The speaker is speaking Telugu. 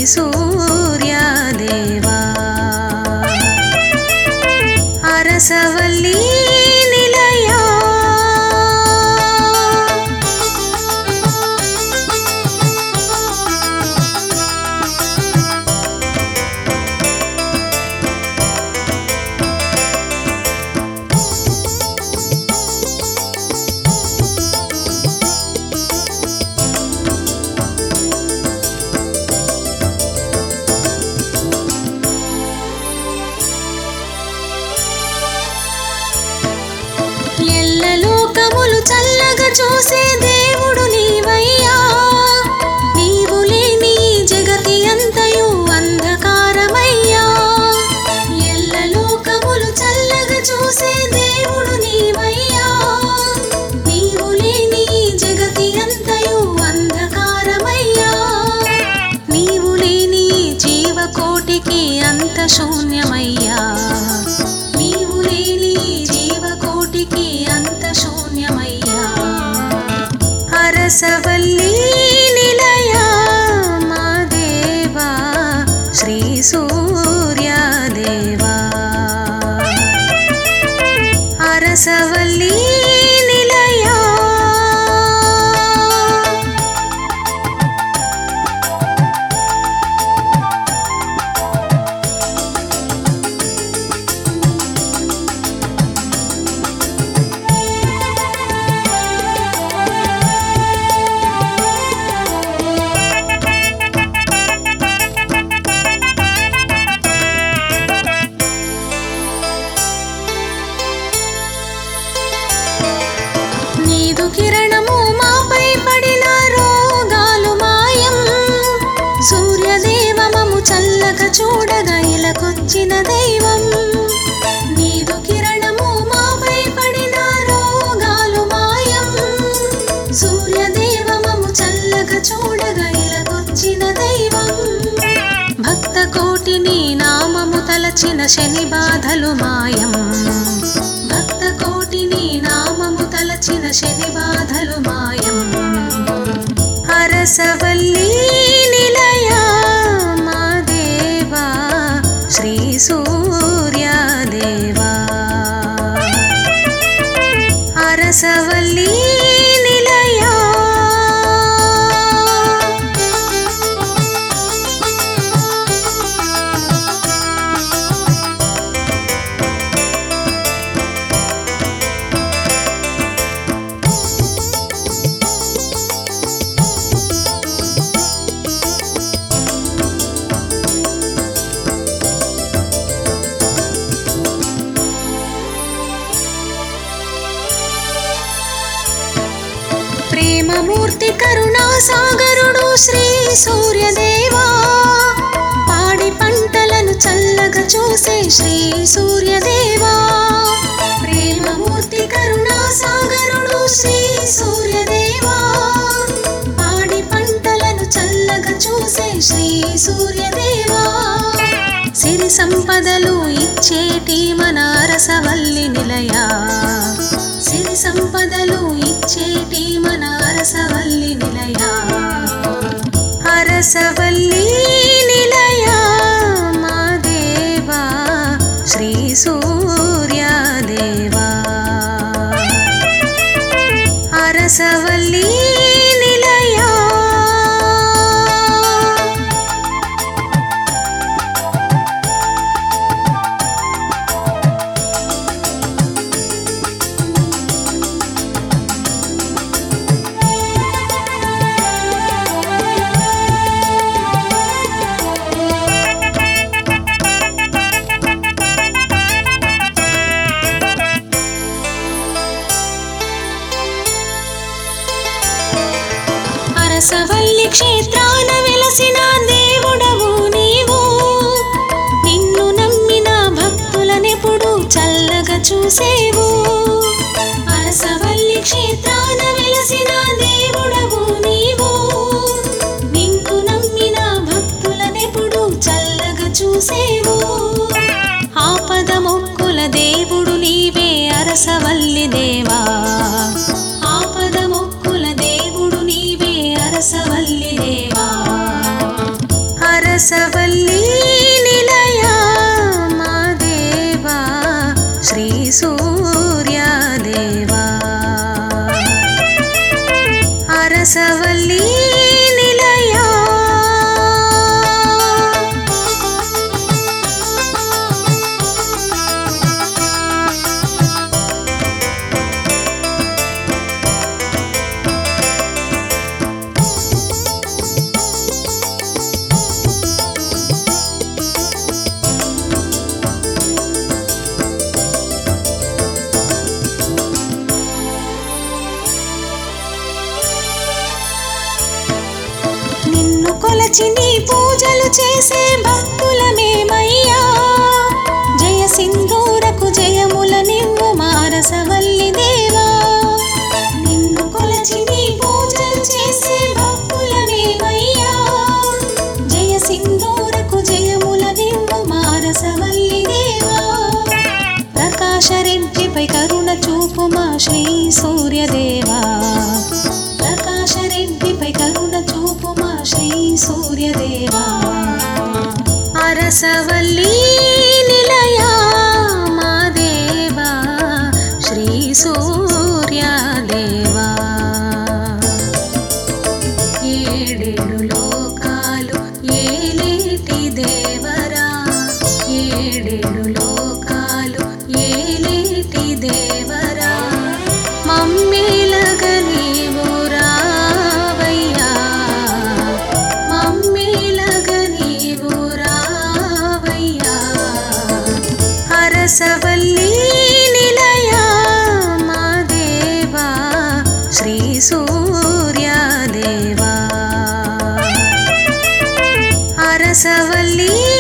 సూర్యదేవా అరసవల్లి నిలయా ఎల్ల లోకములు చల్లగా చూసే దేవుడు నీవయ్యా నీవు లేని ఈ జగతి అంతయు అంధకారమయ్యా ఎల్ల లోకములు చల్లగా చూసే దేవుడు నీవయ్యా నీవు లేని ఈ జగతి అంతయు అంధకారమయ్యా నీవు లేని ఈ జీవకోటికి అంత శూన్యమయ్యా నీవు లేని ఈ జీవకోటికి అంత శూన్యమయ్యా హరసవల్లి నిలయా మా దేవా శ్రీ సూర్యదేవా హరసవల్లి నిలయా నీదు కిరణము మాపై పడిన రోగాలు మాయం సూర్యదేవమము చల్లగా చూడగా ఇలకొచ్చిన దైవం నీదు కిరణము మాపై పడిన రోగాలు మాయం సూర్యదేవమము చల్లగా చూడగా ఇలకొచ్చిన దైవం భక్త కోటిని నామము తలచిన శని బాధలు మాయం భక్త కోటిని నామము తలచిన శని బాధలు మాయం హరసవల్లి నిలయా మా దేవా శ్రీ సూర్యదేవా హరసవల్లి నిలయా ప్రేమమూర్తి కరుణా సాగరుడు శ్రీ సూర్యదేవా పాడి పంటలను చల్లగా చూసే శ్రీ సూర్యదేవా ప్రేమమూర్తి కరుణా సాగరుడు శ్రీ సూర్యదేవా పాడి పంటలను చల్లగా చూసే శ్రీ సూర్యదేవా సిరి సంపదలు ఇచ్చేటి మన అరసవల్లి నిలయా సిరి సంపదలు ఇచ్చేటి మన అరసవల్లి నిలయా అరసవల్లి నిలయా మా దేవా శ్రీ సూర్యదేవా అరసవల్లి నిలయా అరసవల్లి క్షేత్రాన వెలసిన దేవుడవు నీవు నిన్ను నమ్మిన భక్తులనెప్పుడు చల్లగా చూసేవు అరసవల్లి క్షేత్రాన వెలసిన దేవుడవు నీవు నిన్ను నమ్మిన భక్తులనెప్పుడు చల్లగా చూసేవు ఆపద మొక్కుల దేవుడు నీవే అరసవల్లి దేవా ఆపద మొక్కుల దేవుడు నీవే అరసవల్లి దేవా హర అరసవల్లి నిలయా మా దేవా శ్రీ సూర్యదేవా అరసవల్లి నిలయా నిన్ను కొలచి నీ పూజలు చేసే భక్తులమేమయ్యా జయ సింధూరకు జయముల నివ్వు మారసవల్లి దేవా నిన్ను కొలచి నీ పూజలు చేసే భక్తులమేమయ్యా జయ సింధూరకు జయముల నివ్వు మారసవల్లి దేవా ప్రకాశరెడ్డిపై కరుణ చూపు మా శ్రీ సూర్యదేవా ప్రకాశరెడ్డిపై కరుణ చూపు మా శ్రీ సూర్యదేవా అరసవల్లి నిలయా మా దేవా శ్రీ సూర్యదేవా ఏడేడు లోకాలు ఏలేటి దేవరా ఏడేడు లోకాలు ఏలేటి దేవరా మమ్మీలగ నీవు రావయ్యా మమ్మీలగ నీవు రావయ్యా హరసవల్లి నిలయా మా దేవా శ్రీ సూర్యదేవా అరసవల్లి